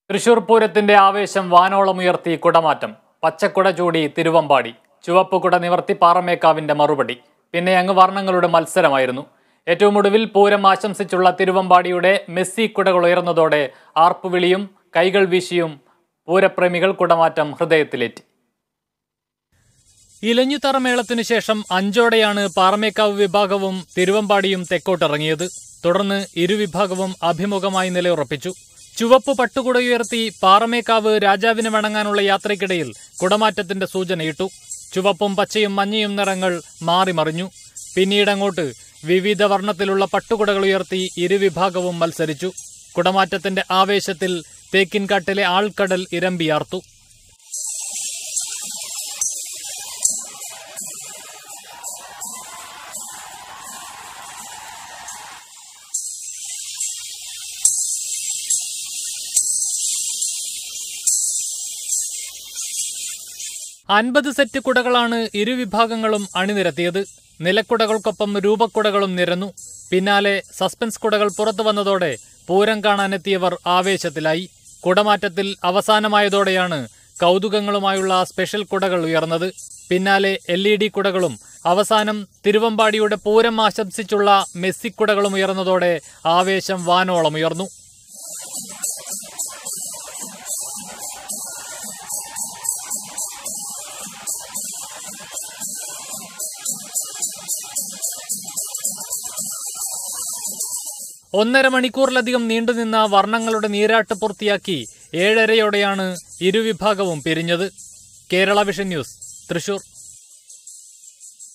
തൃശൂർ പൂരത്തിന്റെ ആവേശം വാനോളമുയർത്തി കുടമാറ്റം പച്ചക്കുട ചൂടി തിരുവമ്പാടി ചുവപ്പ് കുട നിവർത്തി പാറമേക്കാവിന്റെ മറുപടി പിന്നെ അങ്ങ് വർണ്ണങ്ങളുടെ മത്സരമായിരുന്നു ഏറ്റവും ഒടുവിൽ പൂരം ആശംസിച്ചുള്ള തിരുവമ്പാടിയുടെ മെസ്സി കുടകൾ ഉയർന്നതോടെ ആർപ്പുവിളിയും കൈകൾ വീശിയും പൂരപ്രേമികൾ കുടമാറ്റം ഹൃദയത്തിലേറ്റി ഇലഞ്ഞുതറ മേളത്തിനു ശേഷം അഞ്ചോടെയാണ് പാറമേക്കാവ് വിഭാഗവും തിരുവമ്പാടിയും തെക്കോട്ടിറങ്ങിയത് തുടർന്ന് ഇരുവിഭാഗവും അഭിമുഖമായി നിലയുറപ്പിച്ചു ചുവപ്പ് പട്ടുകുടയുയർത്തി പാറമേക്കാവ് രാജാവിന് വണങ്ങാനുള്ള യാത്രയ്ക്കിടയിൽ കുടമാറ്റത്തിന്റെ സൂചനയിട്ടു ചുവപ്പും പച്ചയും മഞ്ഞയും നിറങ്ങൾ മാറിമറിഞ്ഞു പിന്നീടങ്ങോട്ട് വിവിധ വർണ്ണത്തിലുള്ള പട്ടുകുടകൾ ഉയർത്തി ഇരുവിഭാഗവും മത്സരിച്ചു കുടമാറ്റത്തിന്റെ ആവേശത്തിൽ തേക്കിൻകാട്ടിലെ ആൾക്കടൽ ഇരമ്പിയാർത്തു അൻപത് സെറ്റ് കുടകളാണ് ഇരുവിഭാഗങ്ങളും അണിനിരത്തിയത് നിലക്കുടകൾക്കൊപ്പം രൂപക്കുടകളും നിരന്നു പിന്നാലെ സസ്പെൻസ് കുടകൾ പുറത്തു വന്നതോടെ പൂരം കാണാനെത്തിയവർ ആവേശത്തിലായി കുടമാറ്റത്തിൽ അവസാനമായതോടെയാണ് കൗതുകങ്ങളുമായുള്ള സ്പെഷ്യൽ കുടകൾ ഉയർന്നത് പിന്നാലെ എൽ ഇ ഡി കുടകളും അവസാനം തിരുവമ്പാടിയുടെ പൂരം ആശംസിച്ചുള്ള മെസ്സിക്കുടകളും ഉയർന്നതോടെ ആവേശം വാനോളം ഉയർന്നു ഒന്നര മണിക്കൂറിലധികം നീണ്ടുനിന്ന വർണ്ണങ്ങളുടെ നീരാട്ട് പൂർത്തിയാക്കി ഏഴരയോടെയാണ് ഇരുവിഭാഗവും പിരിഞ്ഞത് കേരള വിഷൻ ന്യൂസ് തൃശൂർ